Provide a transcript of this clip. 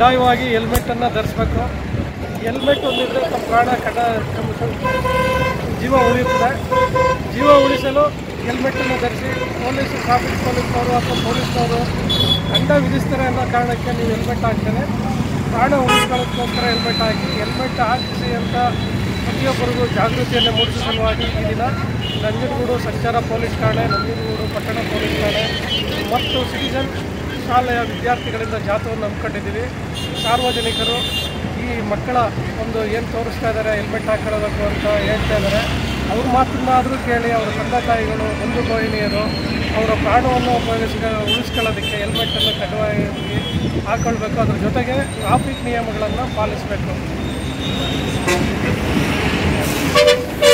ಕಡ್ಡಾಯವಾಗಿ ಹೆಲ್ಮೆಟನ್ನು ಧರಿಸ್ಬೇಕು ಹೆಲ್ಮೆಟ್ ಒಂದಿದ್ರೆ ತಮ್ಮ ಪ್ರಾಣ ಕಡ ಜೀವ ಉಳಿಯುತ್ತದೆ ಜೀವ ಉಳಿಸಲು ಹೆಲ್ಮೆಟನ್ನು ಧರಿಸಿ ಪೊಲೀಸ್ ಟ್ರಾಫಿಕ್ ಪೊಲೀಸ್ನವರು ಅಥವಾ ಪೊಲೀಸ್ನವರು ದಂಡ ವಿಧಿಸ್ತಾರೆ ಅನ್ನೋ ಕಾರಣಕ್ಕೆ ನೀವು ಹೆಲ್ಮೆಟ್ ಹಾಕ್ತೇನೆ ಪ್ರಾಣ ಉಳಿಸ್ಕೊಳ್ಳೋದಕ್ಕೋಸ್ಕರ ಹೆಲ್ಮೆಟ್ ಹಾಕಿ ಹೆಲ್ಮೆಟ್ ಹಾಕಿಸಿ ಅಂತ ಪ್ರತಿಯೊಬ್ಬರಿಗೂ ಜಾಗೃತಿಯನ್ನು ಮೂಡಿಸುವ ಸಲುವಾಗಿ ಈ ದಿನ ನಂಜನಗೂಡು ಸಂಚಾರ ಪೊಲೀಸ್ ಠಾಣೆ ನಂಜನಗೂಡು ಪಟ್ಟಣ ಪೊಲೀಸ್ ಠಾಣೆ ಮತ್ತು ಸಿಟಿಜನ್ ಶಾಲೆಯ ವಿದ್ಯಾರ್ಥಿಗಳಿಂದ ಜಾಥವನ್ನು ಹಮ್ಮಿಕೊಂಡಿದ್ದೀವಿ ಸಾರ್ವಜನಿಕರು ಈ ಮಕ್ಕಳ ಒಂದು ಏನು ತೋರಿಸ್ತಾ ಇದ್ದಾರೆ ಹೆಲ್ಮೆಟ್ ಹಾಕೊಳ್ಳೋದಕ್ಕೂ ಅಂತ ಹೇಳ್ತಾ ಇದ್ದಾರೆ ಅವ್ರ ಮಾತನ್ನಾದರೂ ಕೇಳಿ ಅವರ ತಂದೆ ತಾಯಿಗಳು ಬಂಧು ಗೋಹಿಣಿಯರು ಅವರ ಪ್ರಾಣವನ್ನು ಉಪಯೋಗಿಸ್ಕ ಉಳಿಸ್ಕೊಳ್ಳೋದಕ್ಕೆ ಹೆಲ್ಮೆಟನ್ನು ಕಡ್ಡಾಯವಾಗಿ ಹಾಕೊಳ್ಬೇಕು ಅದ್ರ ಜೊತೆಗೆ ಟ್ರಾಫಿಕ್ ನಿಯಮಗಳನ್ನು ಪಾಲಿಸಬೇಕು